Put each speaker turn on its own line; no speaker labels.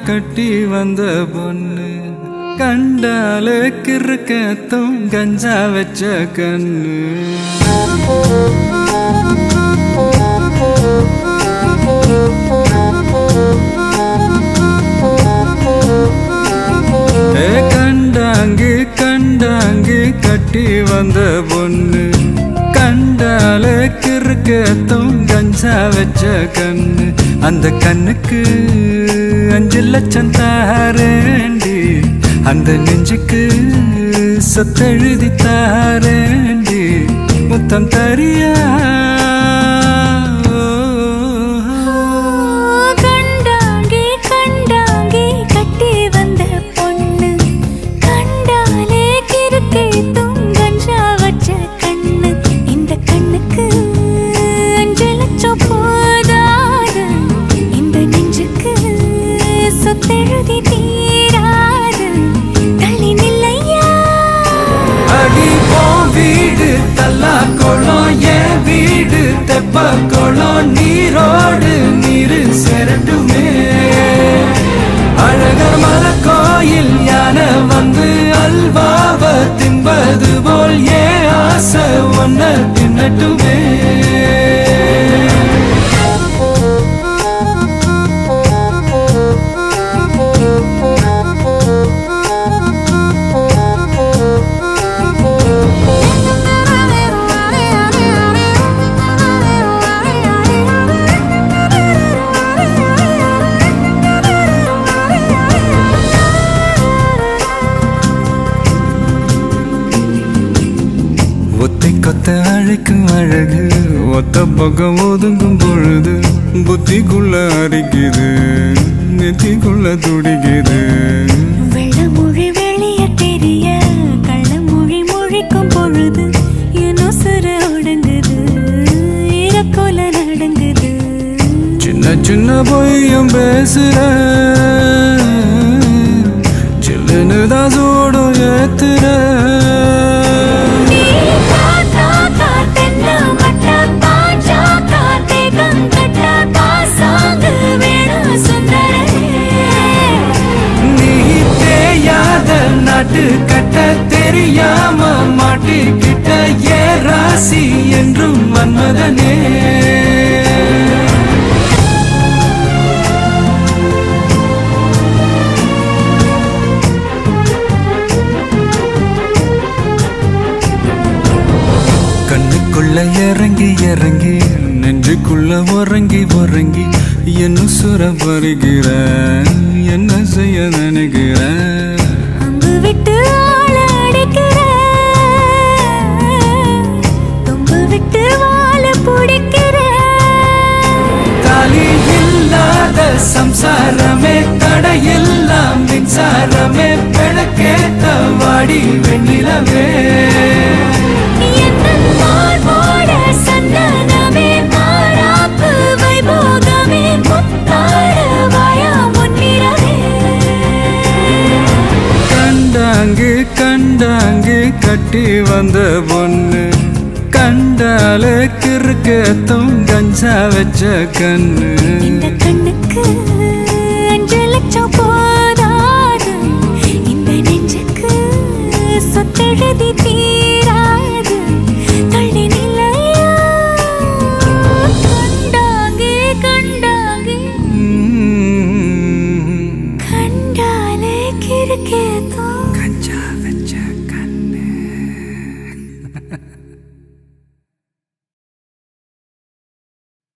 கட்டி வந்த பொண்ணு கண்டாலே கிறுக்கத்தும் கஞ்சா வச்ச கண்ணு ஏ கண்டாங்கு கண்டாங்கு கட்டி வந்த பொண்ணு கண்டாலே கிறுக்கத்தும் கஞ்சா வச்ச கண்ணு அந்த கண்ணுக்கு அஞ்சு லட்சம் தாரேண்டி அந்த நெஞ்சுக்கு சொத்தெழுதி தாரேண்டி முத்தம் தரியா
கண்டாங்கே கண்டாங்கே கட்டி வந்த பொண்ணு கண்டாலே கிறுக்கே கஞ்சா வச்ச கண்ணு இந்த கண்ணுக்கு அஞ்சு லட்சம் போதாது இந்த நெஞ்சுக்கு சொத்தெழுதி தீராது தள்ளி நில்லையா
அடி போ வீடு தல்லா குளம் என் வீடு தெப்ப குளம் நீரோடு நீரு செரட்டுமே அழகர் மல கோயில் யானை வந்து அல்வாவ தின்பது போல் ஏ ஆசை ஒன்ன தின்னட்டுமே ஒத்தை கொத்த அழைக்கும் அழகு ஒத்த பக்கம் ஒதுங்கும் பொழுது புத்திக்குள்ள அரிக்குது நெத்திக்குள்ள துடிக்குது
வெள்ளமொழி வெளிய தெரிய கள்ளமொழி மொழிக்கும் பொழுது என் உசுர ஒடுங்குது இறக்கோல நடங்குது
சின்ன சின்ன பொய்யும் பேசுற சில்லுன்னு தான் சூடும் ஏத்துற
நீ காத்தா காத்தென்ன மட்ட பாஞ்சா காத்தே கங்கட்ட பாசாங்கு வேணும் சுந்தரே
நீ தேயாத நாட்டு கட்ட தெரியாம மாட்டிக்கிட்ட ஏ ராசி என்றும் மன்மதனே கண்ணுக்குள்ள இறங்கி இறங்கி நெஞ்சுக்குள்ள உறங்கி உறங்கி என்ன சுர வருகிற என்ன செய்ய நினைக்கிற
அம்பு விட்டு ஆள அடிக்கிற தும்பு விட்டு வாழ பிடிக்கிற
தாலி இல்லாத சம்சாரமே தடையெல்லாம் மின்சாரமே பிழக்கேத்த வாடி வெண்ணிலவே
என்னன் மார்போட சந்தனமே மாறாப்பு வைபோகமே முத்தாட வாயா முன்னிறவே
கண்டாங்கு கண்டாங்கு கட்டி வந்த பொண்ணு கண்டாலே கிறுக்கத்தும் கஞ்சா வச்ச கண்ணு
இந்த கண்ணுக்கு அஞ்சு லட்சம் போதாது இந்த நெஞ்சுக்கு சொத்தெழுதி தீராது தள்ளி நிலையா கண்டாங்கே கண்டாங்கே
உம்.
கண்டாலே கிறுக்கேதோ